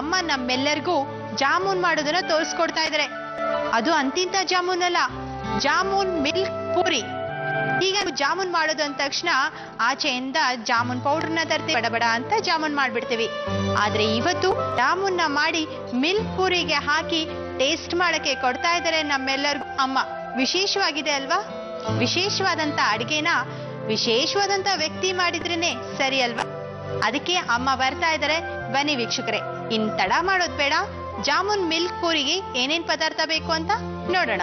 ಅಮ್ಮ ನಮ್ಮೆಲ್ಲರಿಗೂ ಜಾಮೂನ್ ಮಾಡೋದನ್ನ ತೋರಿಸ್ಕೊಡ್ತಾ ಇದ್ದಾರೆ ಅದು ಅಂತಿಂತ ಜಾಮೂನ್ ಅಲ್ಲ ಜಾಮೂನ್ ಮಿಲ್ಕ್ ಪೂರಿ ಈಗ ನಾವು ಜಾಮೂನ್ ಮಾಡೋದು ಅಂದ ತಕ್ಷಣ ಆಚೆಯಿಂದ ಜಾಮೂನ್ ಪೌಡರ್ನ ತರ್ತೀವಿ ಬಡ ಬಡ ಅಂತ ಜಾಮೂನ್ ಮಾಡ್ಬಿಡ್ತೀವಿ ಆದ್ರೆ ಇವತ್ತು ಜಾಮೂನ್ನ ಮಾಡಿ ಮಿಲ್ಕ್ ಪೂರಿಗೆ ಹಾಕಿ ಟೇಸ್ಟ್ ಮಾಡಕ್ಕೆ ಕೊಡ್ತಾ ಇದ್ದಾರೆ ನಮ್ಮೆಲ್ಲರಿಗೂ ಅಮ್ಮ ವಿಶೇಷವಾಗಿದೆ ಅಲ್ವಾ ವಿಶೇಷವಾದಂತ ಅಡಿಗೆನ ವಿಶೇಷವಾದಂತ ವ್ಯಕ್ತಿ ಮಾಡಿದ್ರೇನೆ ಸರಿ ಅಲ್ವಾ ಅದಕ್ಕೆ ಅಮ್ಮ ಬರ್ತಾ ಇದ್ದಾರೆ ಬನ್ನಿ ವೀಕ್ಷಕರೇ ಇನ್ ತಡ ಮಾಡೋದ್ ಬೇಡ ಜಾಮೂನ್ ಮಿಲ್ಕ್ ಪೂರಿಗೆ ಏನೇನ್ ಪದಾರ್ಥ ಬೇಕು ಅಂತ ನೋಡೋಣ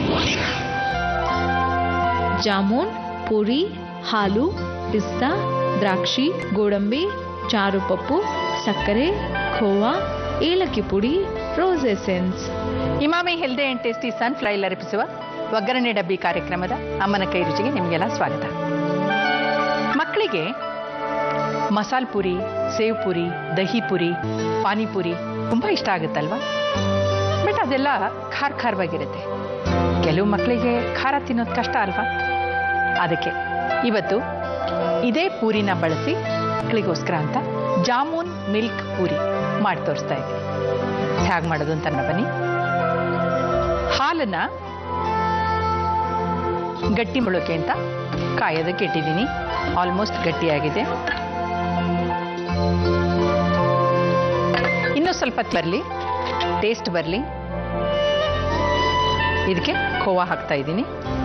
ಜಾಮೂನ್ ಪುರಿ ಹಾಲು ಪಿಸ್ತಾ ದ್ರಾಕ್ಷಿ ಗೋಡಂಬಿ ಚಾರುಪಪ್ಪು ಸಕ್ಕರೆ ಖೋವಾ ಏಲಕ್ಕಿ ಪುಡಿ rose essence Emami healthy and tasty sunflower oil ಅರ್ಪಿಸುವ ಒಗ್ಗರಣೆ ಡಬ್ಬಿ ಕಾರ್ಯಕ್ರಮದ ಅಮ್ಮನ ಕೈ ರುಚಿಗೆ ನಿಮಗೆಲ್ಲ ಸ್ವಾಗತ ಮಕ್ಕಳಿಗೆ ಮಸಾಲ್ ಪುರಿ ಸೇವ್ ಪುರಿ ದಹಿ ಪುರಿ ಪಾನಿಪುರಿ ತುಂಬ ಇಷ್ಟ ಆಗುತ್ತಲ್ವಾ ಬಟ್ ಅದೆಲ್ಲ ಖಾರ ಖಾರವಾಗಿರುತ್ತೆ ಕೆಲವು ಮಕ್ಕಳಿಗೆ ಖಾರ ತಿನ್ನೋದು ಕಷ್ಟ ಅಲ್ವಾ ಅದಕ್ಕೆ ಇವತ್ತು ಇದೇ ಪೂರಿನ ಬಳಸಿ ಮಕ್ಕಳಿಗೋಸ್ಕರ ಅಂತ ಜಾಮೂನ್ ಮಿಲ್ಕ್ ಪೂರಿ ಮಾಡಿ ತೋರಿಸ್ತಾ ಇದ್ದೀನಿ ಹೇಗೆ ಮಾಡೋದು ಅಂತ ಬನ್ನಿ ಹಾಲನ್ನ ಗಟ್ಟಿ ಮೊಳಕೆ ಅಂತ ಕಾಯೋದಕ್ಕೆ ಇಟ್ಟಿದ್ದೀನಿ ಆಲ್ಮೋಸ್ಟ್ ಗಟ್ಟಿಯಾಗಿದೆ ಇನ್ನೂ ಸ್ವಲ್ಪ ಬರಲಿ ಟೇಸ್ಟ್ ಬರಲಿ ಇದಕ್ಕೆ ಖೋವಾ ಹಾಕ್ತಾ ಇದ್ದೀನಿ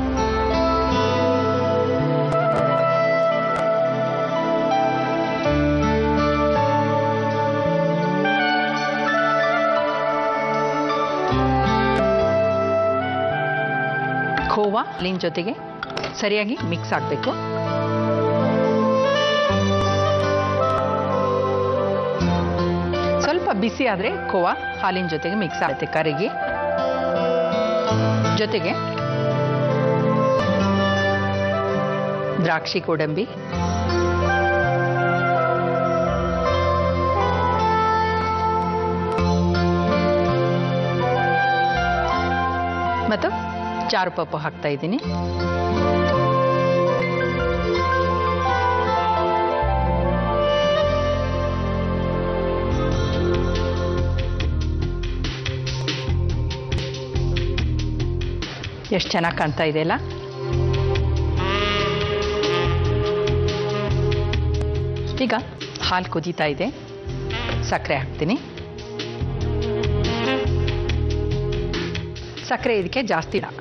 ಖೋವಾ ಹಾಲಿನ ಜೊತೆಗೆ ಸರಿಯಾಗಿ ಮಿಕ್ಸ್ ಆಗಬೇಕು ಸ್ವಲ್ಪ ಬಿಸಿ ಆದರೆ ಖೋವಾ ಹಾಲಿನ ಜೊತೆಗೆ ಮಿಕ್ಸ್ ಆಗುತ್ತೆ ಕರಿಗೆ ಜೊತೆಗೆ ದ್ರಾಕ್ಷಿ ಗೋಡಂಬಿ ಮತ್ತು ಚಾರುಪಪ್ಪು ಹಾಕ್ತಾ ಇದ್ದೀನಿ ಎಷ್ಟು ಚೆನ್ನಾಗಿ ಕಾಣ್ತಾ ಇದೆಯಲ್ಲ ಈಗ ಹಾಲು ಕುದೀತಾ ಇದೆ ಸಕ್ಕರೆ ಹಾಕ್ತೀನಿ ಸಕ್ಕರೆ ಇದಕ್ಕೆ ಜಾಸ್ತಿ ಇಲ್ಲ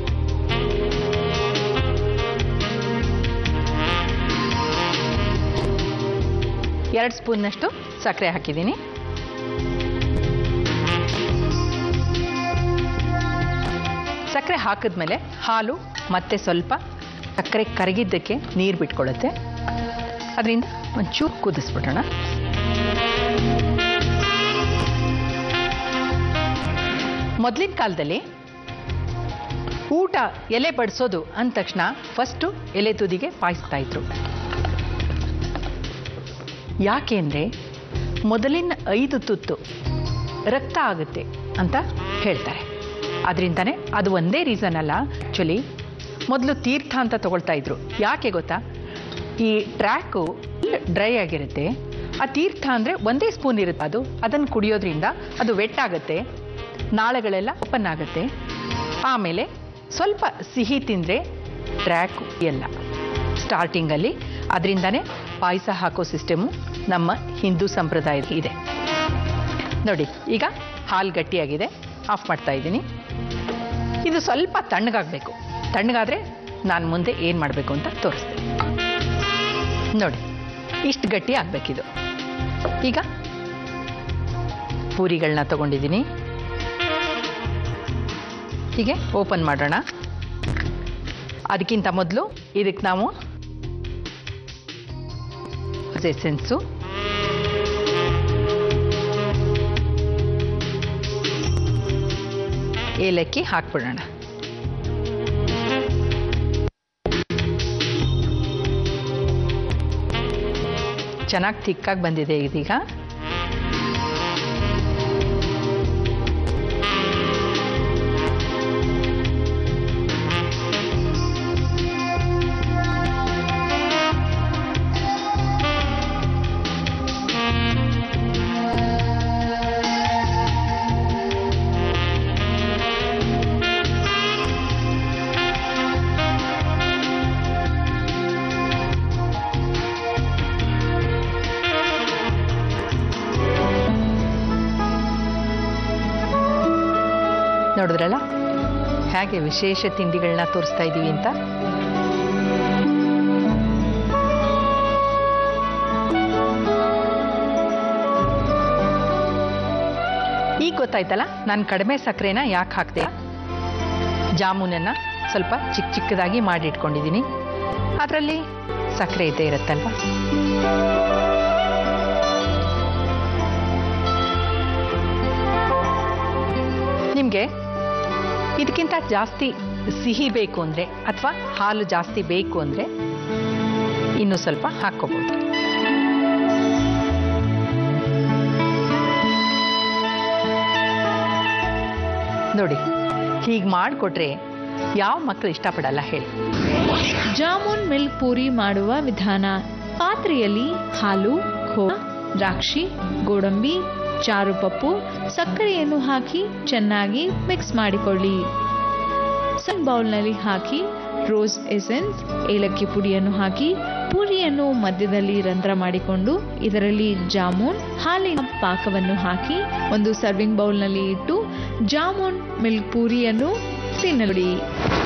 ಎರಡು ಸ್ಪೂನ್ನಷ್ಟು ಸಕ್ಕರೆ ಹಾಕಿದ್ದೀನಿ ಸಕ್ಕರೆ ಹಾಕಿದ್ಮೇಲೆ ಹಾಲು ಮತ್ತೆ ಸ್ವಲ್ಪ ಸಕ್ಕರೆ ಕರಗಿದ್ದಕ್ಕೆ ನೀರು ಬಿಟ್ಕೊಳ್ಳುತ್ತೆ ಅದರಿಂದ ಒಂಚೂರು ಕುದಿಸ್ಬಿಡೋಣ ಮೊದಲಿನ ಕಾಲದಲ್ಲಿ ಊಟ ಎಲೆ ಬಡಿಸೋದು ಅಂದ ತಕ್ಷಣ ಫಸ್ಟು ಎಲೆ ತುದಿಗೆ ಪಾಯಿಸ್ತಾ ಇದ್ರು ಯಾಕೆ ಅಂದರೆ ಮೊದಲಿನ ಐದು ತುತ್ತು ರಕ್ತ ಆಗುತ್ತೆ ಅಂತ ಹೇಳ್ತಾರೆ ಅದರಿಂದನೇ ಅದು ಒಂದೇ ರೀಸನ್ ಅಲ್ಲ ಆ್ಯಕ್ಚುಲಿ ಮೊದಲು ತೀರ್ಥ ಅಂತ ತಗೊಳ್ತಾ ಇದ್ರು ಯಾಕೆ ಗೊತ್ತಾ ಈ ಟ್ರ್ಯಾಕು ಡ್ರೈ ಆಗಿರುತ್ತೆ ಆ ತೀರ್ಥ ಅಂದರೆ ಒಂದೇ ಸ್ಪೂನ್ ಇರುತ್ತೆ ಅದು ಅದನ್ನು ಕುಡಿಯೋದ್ರಿಂದ ಅದು ವೆಟ್ ಆಗುತ್ತೆ ನಾಳೆಗಳೆಲ್ಲ ಓಪನ್ ಆಗುತ್ತೆ ಆಮೇಲೆ ಸ್ವಲ್ಪ ಸಿಹಿ ತಿಂದರೆ ಟ್ರ್ಯಾಕು ಎಲ್ಲ ಸ್ಟಾರ್ಟಿಂಗಲ್ಲಿ ಅದರಿಂದನೇ ಪಾಯಸ ಹಾಕೋ ಸಿಸ್ಟಮು ನಮ್ಮ ಹಿಂದೂ ಸಂಪ್ರದಾಯದಲ್ಲಿ ಇದೆ ನೋಡಿ ಈಗ ಹಾಲು ಗಟ್ಟಿಯಾಗಿದೆ ಆಫ್ ಮಾಡ್ತಾ ಇದ್ದೀನಿ ಇದು ಸ್ವಲ್ಪ ತಣ್ಣಗಾಗಬೇಕು ತಣ್ಣಗಾದರೆ ನಾನು ಮುಂದೆ ಏನು ಮಾಡಬೇಕು ಅಂತ ತೋರಿಸ್ತೀನಿ ನೋಡಿ ಇಷ್ಟು ಗಟ್ಟಿ ಆಗಬೇಕಿದು ಈಗ ಪೂರಿಗಳನ್ನ ತಗೊಂಡಿದ್ದೀನಿ ಹೀಗೆ ಓಪನ್ ಮಾಡೋಣ ಅದಕ್ಕಿಂತ ಮೊದಲು ಇದಕ್ಕೆ ನಾವು ಎಸೆನ್ಸು ಏಲಕ್ಕಿ ಹಾಕ್ಬಿಡೋಣ ಚೆನ್ನಾಗಿ ತಿಕ್ಕಾಗಿ ಬಂದಿದೆ ಇದೀಗ ನೋಡಿದ್ರಲ್ಲ ಹೇಗೆ ವಿಶೇಷ ತಿಂಡಿಗಳನ್ನ ತೋರಿಸ್ತಾ ಇದ್ದೀವಿ ಅಂತ ಈಗ ಗೊತ್ತಾಯ್ತಲ್ಲ ನಾನು ಕಡಿಮೆ ಸಕ್ಕರೆನ ಯಾಕೆ ಹಾಕ್ದೆ ಜಾಮೂನನ್ನು ಸ್ವಲ್ಪ ಚಿಕ್ಕ ಚಿಕ್ಕದಾಗಿ ಮಾಡಿ ಇಟ್ಕೊಂಡಿದ್ದೀನಿ ಅದರಲ್ಲಿ ಸಕ್ಕರೆ ಇದ್ದೇ ಇರುತ್ತಲ್ವ ನಿಮಗೆ ಇದಕ್ಕಿಂತ ಜಾಸ್ತಿ ಸಿಹಿ ಬೇಕು ಅಂದರೆ ಅಥವಾ ಹಾಲು ಜಾಸ್ತಿ ಬೇಕು ಅಂದರೆ ಇನ್ನೂ ಸ್ವಲ್ಪ ಹಾಕ್ಕೋಬೋದು ನೋಡಿ ಹೀಗೆ ಮಾಡಿಕೊಟ್ರೆ ಯಾವ ಮಕ್ಕಳು ಇಷ್ಟಪಡಲ್ಲ ಹೇಳಿ ಜಾಮೂನ್ ಮಿಲ್ಕ್ ಪೂರಿ ಮಾಡುವ ವಿಧಾನ ಪಾತ್ರೆಯಲ್ಲಿ ಹಾಲು ಖೋವಾ ದ್ರಾಕ್ಷಿ ಗೋಡಂಬಿ ಚಾರುಪಪ್ಪು ಸಕ್ಕರೆಯನ್ನು ಹಾಕಿ ಚೆನ್ನಾಗಿ ಮಿಕ್ಸ್ ಮಾಡಿಕೊಳ್ಳಿ ಸಣ್ಣ ಬೌಲ್ನಲ್ಲಿ ಹಾಕಿ ರೋಸ್ ಎಸೆನ್ಸ್ ಏಲಕ್ಕಿ ಪುಡಿಯನ್ನು ಹಾಕಿ ಪೂರಿಯನ್ನು ಮಧ್ಯದಲ್ಲಿ ರಂಧ್ರ ಮಾಡಿಕೊಂಡು ಇದರಲ್ಲಿ ಜಾಮೂನ್ ಹಾಲಿನ ಪಾಕವನ್ನು ಹಾಕಿ ಒಂದು ಸರ್ವಿಂಗ್ ಬೌಲ್ನಲ್ಲಿ ಇಟ್ಟು ಜಾಮೂನ್ ಮಿಲ್ಕ್ ಪೂರಿಯನ್ನು ತಿನ್ನಲಿ